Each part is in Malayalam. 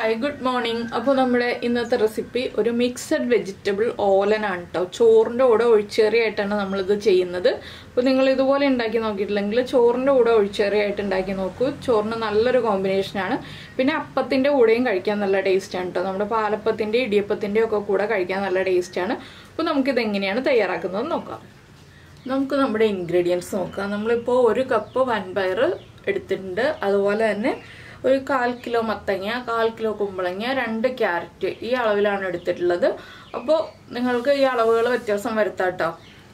ഹായ് ഗുഡ് മോർണിംഗ് അപ്പോൾ നമ്മുടെ ഇന്നത്തെ റെസിപ്പി ഒരു മിക്സഡ് വെജിറ്റബിൾ ഓലനാണ് കേട്ടോ ചോറിൻ്റെ കൂടെ ഒഴിച്ചേറിയായിട്ടാണ് നമ്മളിത് ചെയ്യുന്നത് അപ്പോൾ നിങ്ങൾ ഇതുപോലെ ഉണ്ടാക്കി നോക്കിയിട്ടില്ലെങ്കിൽ ചോറിൻ്റെ കൂടെ ഒഴിച്ചേറിയായിട്ട് ഉണ്ടാക്കി നോക്കൂ ചോറിന് നല്ലൊരു കോമ്പിനേഷനാണ് പിന്നെ അപ്പത്തിൻ്റെ കൂടെയും കഴിക്കാൻ നല്ല ടേസ്റ്റാണ് കേട്ടോ നമ്മുടെ പാലപ്പത്തിൻ്റെ ഇടിയപ്പത്തിൻ്റെ ഒക്കെ കൂടെ കഴിക്കാൻ നല്ല ടേസ്റ്റാണ് അപ്പോൾ നമുക്കിത് എങ്ങനെയാണ് തയ്യാറാക്കുന്നത് നോക്കാം നമുക്ക് നമ്മുടെ ഇൻഗ്രീഡിയൻസ് നോക്കാം നമ്മളിപ്പോൾ ഒരു കപ്പ് വൻപയർ എടുത്തിട്ടുണ്ട് അതുപോലെ തന്നെ ഒരു കാൽ കിലോ മത്തങ്ങ കാൽ കിലോ കുമ്പളങ്ങ രണ്ട് ക്യാരറ്റ് ഈ അളവിലാണ് എടുത്തിട്ടുള്ളത് അപ്പോൾ നിങ്ങൾക്ക് ഈ അളവുകൾ വ്യത്യാസം വരുത്താം കേട്ടോ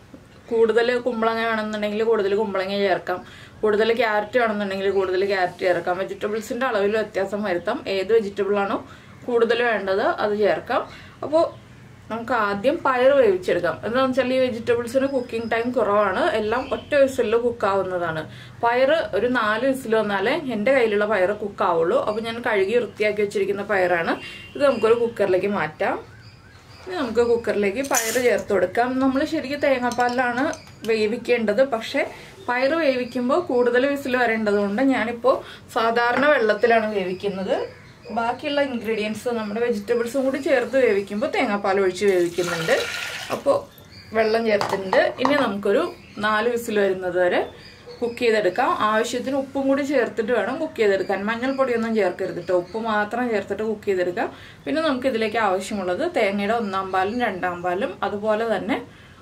കൂടുതൽ കുമ്പളങ്ങ വേണമെന്നുണ്ടെങ്കിൽ കൂടുതൽ കുമ്പളങ്ങ ചേർക്കാം കൂടുതൽ ക്യാരറ്റ് വേണമെന്നുണ്ടെങ്കിൽ കൂടുതൽ ക്യാരറ്റ് ചേർക്കാം വെജിറ്റബിൾസിൻ്റെ അളവിൽ വ്യത്യാസം വരുത്താം ഏത് വെജിറ്റബിൾ ആണോ കൂടുതൽ വേണ്ടത് അത് ചേർക്കാം അപ്പോൾ നമുക്ക് ആദ്യം പയർ വേവിച്ചെടുക്കാം എന്താണെന്ന് വെച്ചാൽ ഈ വെജിറ്റബിൾസിന് കുക്കിംഗ് ടൈം കുറവാണ് എല്ലാം ഒറ്റ വിസിലിൽ കുക്കാവുന്നതാണ് പയർ ഒരു നാല് വിസിൽ വന്നാലേ എൻ്റെ കയ്യിലുള്ള പയർ കുക്കാവുള്ളൂ അപ്പോൾ ഞാൻ കഴുകി വൃത്തിയാക്കി വെച്ചിരിക്കുന്ന പയറാണ് ഇത് നമുക്കൊരു കുക്കറിലേക്ക് മാറ്റാം ഇനി നമുക്ക് കുക്കറിലേക്ക് പയർ ചേർത്ത് കൊടുക്കാം നമ്മൾ ശരിക്കും തേങ്ങാപ്പാലിലാണ് വേവിക്കേണ്ടത് പക്ഷേ പയർ വേവിക്കുമ്പോൾ കൂടുതൽ വിസിൽ വരേണ്ടതുകൊണ്ട് ഞാനിപ്പോൾ സാധാരണ വെള്ളത്തിലാണ് വേവിക്കുന്നത് ബാക്കിയുള്ള ഇൻഗ്രീഡിയൻസ് നമ്മുടെ വെജിറ്റബിൾസും കൂടി ചേർത്ത് വേവിക്കുമ്പോൾ തേങ്ങാപ്പാൽ ഒഴിച്ച് വേവിക്കുന്നുണ്ട് അപ്പോൾ വെള്ളം ചേർത്തിട്ടുണ്ട് ഇനി നമുക്കൊരു നാല് വിസിൽ വരുന്നത് വരെ കുക്ക് ചെയ്തെടുക്കാം ആവശ്യത്തിന് ഉപ്പും കൂടി ചേർത്തിട്ട് വേണം കുക്ക് ചെയ്തെടുക്കാൻ മഞ്ഞൾപ്പൊടിയൊന്നും ചേർക്കരുത് കേട്ടോ ഉപ്പ് മാത്രം ചേർത്തിട്ട് കുക്ക് ചെയ്തെടുക്കാം പിന്നെ നമുക്ക് ഇതിലേക്ക് ആവശ്യമുള്ളത് തേങ്ങയുടെ ഒന്നാം പാലും രണ്ടാം പാലും അതുപോലെ തന്നെ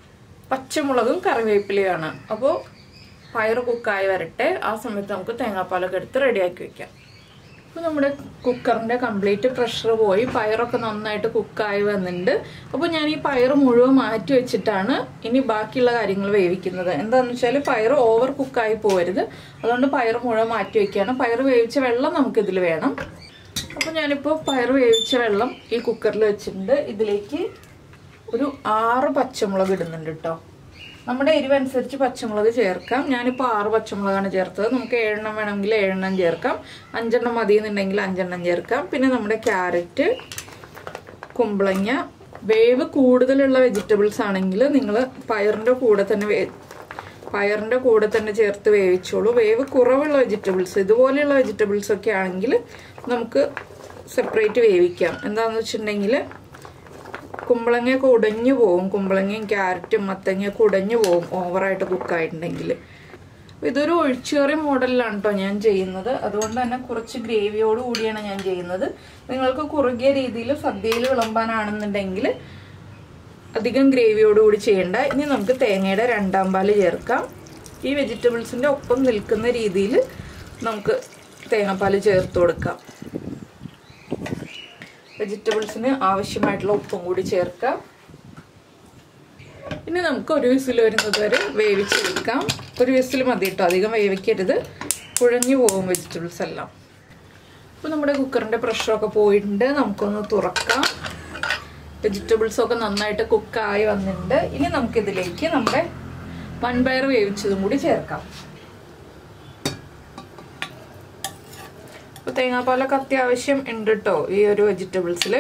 പച്ചമുളകും കറിവേപ്പിലയാണ് അപ്പോൾ പയർ കുക്കായി വരട്ടെ ആ സമയത്ത് നമുക്ക് തേങ്ങാപ്പാലൊക്കെ എടുത്ത് റെഡിയാക്കി വെക്കാം അപ്പോൾ നമ്മുടെ കുക്കറിൻ്റെ കംപ്ലീറ്റ് പ്രഷർ പോയി പയറൊക്കെ നന്നായിട്ട് കുക്കായി വന്നിട്ടുണ്ട് അപ്പോൾ ഞാൻ ഈ പയർ മുഴുവൻ മാറ്റി വെച്ചിട്ടാണ് ഇനി ബാക്കിയുള്ള കാര്യങ്ങൾ വേവിക്കുന്നത് എന്താണെന്ന് വെച്ചാൽ പയർ ഓവർ കുക്കായി പോകരുത് അതുകൊണ്ട് പയർ മുഴുവൻ മാറ്റി വെക്കുകയാണ് പയർ വേവിച്ച വെള്ളം നമുക്കിതിൽ വേണം അപ്പോൾ ഞാനിപ്പോൾ പയർ വേവിച്ച വെള്ളം ഈ കുക്കറിൽ വെച്ചിട്ടുണ്ട് ഇതിലേക്ക് ഒരു ആറ് പച്ചമുളക് ഇടുന്നുണ്ട് കേട്ടോ നമ്മുടെ എരിവനുസരിച്ച് പച്ചമുളക് ചേർക്കാം ഞാനിപ്പോൾ ആറ് പച്ചമുളകാണ് ചേർത്തത് നമുക്ക് ഏഴെണ്ണം വേണമെങ്കിൽ ഏഴെണ്ണം ചേർക്കാം അഞ്ചെണ്ണം മതി എന്നുണ്ടെങ്കിൽ അഞ്ചെണ്ണം ചേർക്കാം പിന്നെ നമ്മുടെ ക്യാരറ്റ് കുമ്പളങ്ങ വേവ് കൂടുതലുള്ള വെജിറ്റബിൾസ് ആണെങ്കിൽ നിങ്ങൾ പയറിൻ്റെ കൂടെ തന്നെ വേ പയറിൻ്റെ കൂടെ തന്നെ ചേർത്ത് വേവിച്ചോളൂ വേവ് കുറവുള്ള വെജിറ്റബിൾസ് ഇതുപോലെയുള്ള വെജിറ്റബിൾസ് ഒക്കെ ആണെങ്കിൽ നമുക്ക് സെപ്പറേറ്റ് വേവിക്കാം എന്താണെന്ന് വെച്ചിട്ടുണ്ടെങ്കിൽ കുമ്പളങ്ങയൊക്കെ ഉടഞ്ഞു പോവും കുമ്പളങ്ങയും ക്യാരറ്റും മത്തങ്ങയൊക്കെ ഉടഞ്ഞു പോവും ഓവറായിട്ട് കുക്കായിട്ടുണ്ടെങ്കിൽ ഇതൊരു ഒഴിച്ചുകറി മോഡലിലാണ് കേട്ടോ ഞാൻ ചെയ്യുന്നത് അതുകൊണ്ട് തന്നെ കുറച്ച് ഗ്രേവിയോട് കൂടിയാണ് ഞാൻ ചെയ്യുന്നത് നിങ്ങൾക്ക് കുറുകിയ രീതിയിൽ സദ്യയിൽ വിളമ്പാനാണെന്നുണ്ടെങ്കിൽ അധികം ഗ്രേവിയോട് കൂടി ചെയ്യേണ്ട ഇനി നമുക്ക് തേങ്ങയുടെ രണ്ടാം പാല് ചേർക്കാം ഈ വെജിറ്റബിൾസിൻ്റെ ഒപ്പം നിൽക്കുന്ന രീതിയിൽ നമുക്ക് തേങ്ങാപ്പാൽ ചേർത്ത് കൊടുക്കാം വെജിറ്റബിൾസിന് ആവശ്യമായിട്ടുള്ള ഉപ്പും കൂടി ചേർക്കാം ഇനി നമുക്ക് ഒരു വിസിൽ വരുന്നത് വരെ വേവിച്ചെടുക്കാം ഒരു വിസിൽ മതി കേട്ടോ അധികം വേവിക്കരുത് കുഴഞ്ഞു പോകും വെജിറ്റബിൾസ് എല്ലാം അപ്പോൾ നമ്മുടെ കുക്കറിൻ്റെ പ്രഷറൊക്കെ പോയിട്ടുണ്ട് നമുക്കൊന്ന് തുറക്കാം വെജിറ്റബിൾസൊക്കെ നന്നായിട്ട് കുക്കായി വന്നിട്ടുണ്ട് ഇനി നമുക്കിതിലേക്ക് നമ്മുടെ വൻപയർ വേവിച്ചതും കൂടി ചേർക്കാം അപ്പോൾ തേങ്ങാപ്പാലൊക്കെ അത്യാവശ്യം ഉണ്ട് കേട്ടോ ഈ ഒരു വെജിറ്റബിൾസിൽ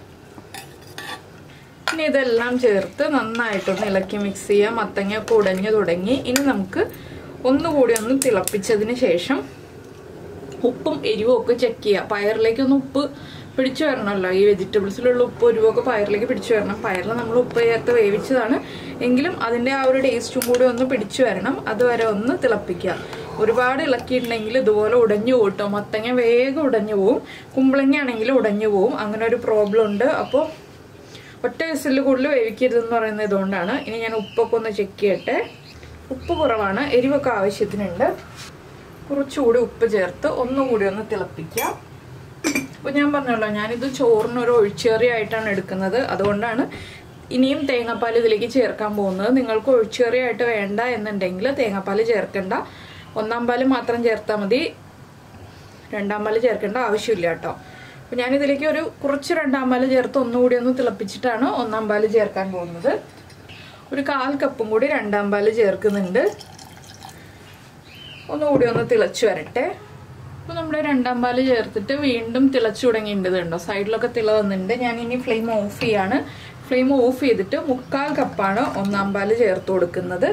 ഇനി ഇതെല്ലാം ചേർത്ത് നന്നായിട്ടൊന്ന് ഇളക്കി മിക്സ് ചെയ്യാം മത്തങ്ങയൊക്കെ ഉടഞ്ഞു തുടങ്ങി ഇനി നമുക്ക് ഒന്നുകൂടി ഒന്ന് തിളപ്പിച്ചതിന് ശേഷം ഉപ്പും എരിവും ഒക്കെ ചെക്ക് ചെയ്യുക പയറിലേക്കൊന്ന് ഉപ്പ് പിടിച്ചു വരണമല്ലോ ഈ വെജിറ്റബിൾസിലുള്ള ഉപ്പ് എരിവൊക്കെ പയറിലേക്ക് പിടിച്ചു വരണം പയറിൽ നമ്മൾ ഉപ്പ് ചേർത്ത് വേവിച്ചതാണ് എങ്കിലും അതിൻ്റെ ആ ഒരു ടേസ്റ്റും കൂടി ഒന്ന് പിടിച്ചു വരണം അതുവരെ ഒന്ന് തിളപ്പിക്കുക ഒരുപാട് ഇളക്കിയിട്ടുണ്ടെങ്കിൽ ഇതുപോലെ ഉടഞ്ഞു പോട്ടോ മത്തങ്ങ വേഗം ഉടഞ്ഞു പോവും കുമ്പളങ്ങ ആണെങ്കിൽ ഉടഞ്ഞു പോവും അങ്ങനെ ഒരു പ്രോബ്ലം ഉണ്ട് അപ്പോൾ ഒറ്റ വിസിലിൽ കൂടുതൽ വേവിക്കരുതെന്ന് പറയുന്നത് ഇതുകൊണ്ടാണ് ഇനി ഞാൻ ഉപ്പൊക്കെ ഒന്ന് ചെക്ക് ചെയ്യട്ടെ ഉപ്പ് കുറവാണ് എരിവൊക്കെ ആവശ്യത്തിനുണ്ട് കുറച്ചുകൂടി ഉപ്പ് ചേർത്ത് ഒന്നുകൂടി ഒന്ന് തിളപ്പിക്കാം അപ്പോൾ ഞാൻ പറഞ്ഞല്ലോ ഞാനിത് ചോറിനൊരു ഒഴിച്ചേറിയായിട്ടാണ് എടുക്കുന്നത് അതുകൊണ്ടാണ് ഇനിയും തേങ്ങാപ്പാൽ ഇതിലേക്ക് ചേർക്കാൻ പോകുന്നത് നിങ്ങൾക്ക് ഒഴിച്ചേറിയായിട്ട് വേണ്ട എന്നുണ്ടെങ്കിൽ തേങ്ങാപ്പാൽ ചേർക്കണ്ട ഒന്നാം പാല് മാത്രം ചേർത്താൽ മതി രണ്ടാം പാല് ചേർക്കേണ്ട ആവശ്യമില്ല കേട്ടോ അപ്പോൾ ഞാനിതിലേക്ക് ഒരു കുറച്ച് രണ്ടാം പാല് ചേർത്ത് ഒന്നുകൂടി ഒന്ന് തിളപ്പിച്ചിട്ടാണ് ഒന്നാം പാല് ചേർക്കാൻ പോകുന്നത് ഒരു കാൽ കപ്പും കൂടി രണ്ടാം പാല് ചേർക്കുന്നുണ്ട് ഒന്നുകൂടി ഒന്ന് തിളച്ചു വരട്ടെ അപ്പോൾ നമ്മുടെ രണ്ടാം പാല് ചേർത്തിട്ട് വീണ്ടും തിളച്ചു തുടങ്ങിയിട്ടുണ്ട് ഉണ്ടോ സൈഡിലൊക്കെ തിള വന്നിട്ടുണ്ട് ഞാൻ ഇനി ഫ്ലെയിം ഓഫ് ചെയ്യാണ് ഫ്ലെയിം ഓഫ് ചെയ്തിട്ട് മുക്കാൽ കപ്പാണ് ഒന്നാം പാല് ചേർത്ത് കൊടുക്കുന്നത്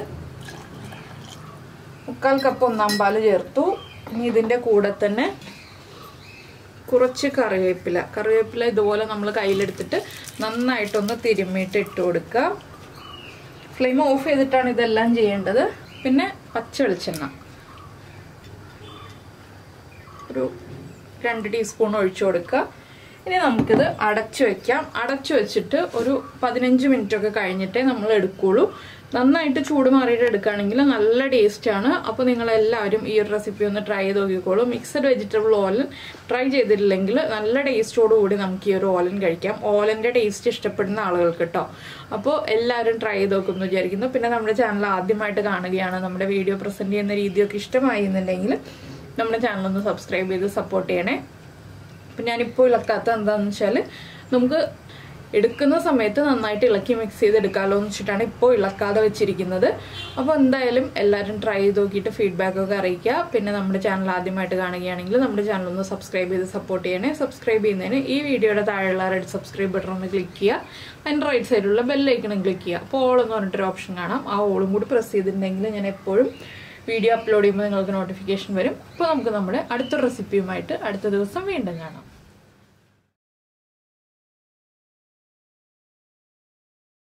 മുക്കാൽ കപ്പ് ഒന്നാം പാല് ചേർത്തു ഇനി ഇതിൻ്റെ കൂടെ തന്നെ കുറച്ച് കറിവേപ്പില കറിവേപ്പില ഇതുപോലെ നമ്മൾ കയ്യിലെടുത്തിട്ട് നന്നായിട്ടൊന്ന് തിരുമ്മിയിട്ട് ഇട്ട് കൊടുക്കുക ഫ്ലെയിം ഓഫ് ചെയ്തിട്ടാണ് ഇതെല്ലാം ചെയ്യേണ്ടത് പിന്നെ പച്ച വെളിച്ചെണ്ണ ഒരു രണ്ട് ടീസ്പൂൺ ഒഴിച്ചു കൊടുക്കുക ഇനി നമുക്കിത് അടച്ചു വെക്കാം അടച്ചു വെച്ചിട്ട് ഒരു പതിനഞ്ച് മിനിറ്റ് ഒക്കെ കഴിഞ്ഞിട്ടേ നമ്മൾ എടുക്കുള്ളൂ നന്നായിട്ട് ചൂട് മാറിയിട്ട് എടുക്കുകയാണെങ്കിൽ നല്ല ടേസ്റ്റാണ് അപ്പോൾ നിങ്ങളെല്ലാവരും ഈ ഒരു റെസിപ്പി ഒന്ന് ട്രൈ ചെയ്ത് നോക്കിക്കോളൂ മിക്സഡ് വെജിറ്റബിൾ ഓലൻ ട്രൈ ചെയ്തിട്ടില്ലെങ്കിൽ നല്ല ടേസ്റ്റോടു കൂടി നമുക്ക് ഈ ഒരു ഓലൻ കഴിക്കാം ഓലൻ്റെ ടേസ്റ്റ് ഇഷ്ടപ്പെടുന്ന ആളുകൾക്ക് കേട്ടോ അപ്പോൾ എല്ലാവരും ട്രൈ ചെയ്ത് നോക്കുമെന്ന് വിചാരിക്കുന്നു പിന്നെ നമ്മുടെ ചാനൽ ആദ്യമായിട്ട് കാണുകയാണ് നമ്മുടെ വീഡിയോ പ്രസൻറ്റ് ചെയ്യുന്ന രീതിയൊക്കെ ഇഷ്ടമായി എന്നുണ്ടെങ്കിൽ നമ്മുടെ ചാനലൊന്ന് സബ്സ്ക്രൈബ് ചെയ്ത് സപ്പോർട്ട് ചെയ്യണേ അപ്പം ഞാനിപ്പോൾ ഇളക്കാത്ത എന്താണെന്ന് വെച്ചാൽ നമുക്ക് എടുക്കുന്ന സമയത്ത് നന്നായിട്ട് ഇളക്കി മിക്സ് ചെയ്ത് എടുക്കാമല്ലോ എന്ന് വെച്ചിട്ടാണ് ഇപ്പോൾ ഇളക്കാതെ വെച്ചിരിക്കുന്നത് അപ്പോൾ എന്തായാലും എല്ലാവരും ട്രൈ ചെയ്ത് നോക്കിയിട്ട് ഫീഡ്ബാക്ക് ഒക്കെ അറിയിക്കുക പിന്നെ നമ്മുടെ ചാനൽ ആദ്യമായിട്ട് കാണുകയാണെങ്കിൽ നമ്മുടെ ചാനൽ ഒന്ന് സബ്സ്ക്രൈബ് ചെയ്ത് സപ്പോർട്ട് ചെയ്യണേ സബ്സ്ക്രൈബ് ചെയ്യുന്നതിന് ഈ വീഡിയോയുടെ താഴെയുള്ള റെഡ് സബ്സ്ക്രൈബ് ബട്ടൺ ഒന്ന് ക്ലിക്ക് ചെയ്യുക അതിൻ്റെ റൈറ്റ് സൈഡിലുള്ള ബെല്ലൈക്കണം ക്ലിക്ക് ചെയ്യുക അപ്പോൾ ഓൾ എന്ന് പറഞ്ഞിട്ടൊരു ഓപ്ഷൻ കാണാം ആ ഓളും കൂടി പ്രസ് ചെയ്തിട്ടുണ്ടെങ്കിൽ ഞാൻ എപ്പോഴും വീഡിയോ അപ്ലോഡ് ചെയ്യുമ്പോൾ നിങ്ങൾക്ക് നോട്ടിഫിക്കേഷൻ വരും അപ്പോൾ നമുക്ക് നമ്മുടെ അടുത്ത റെസിപ്പിയുമായിട്ട് അടുത്ത ദിവസം വീണ്ടും കാണാം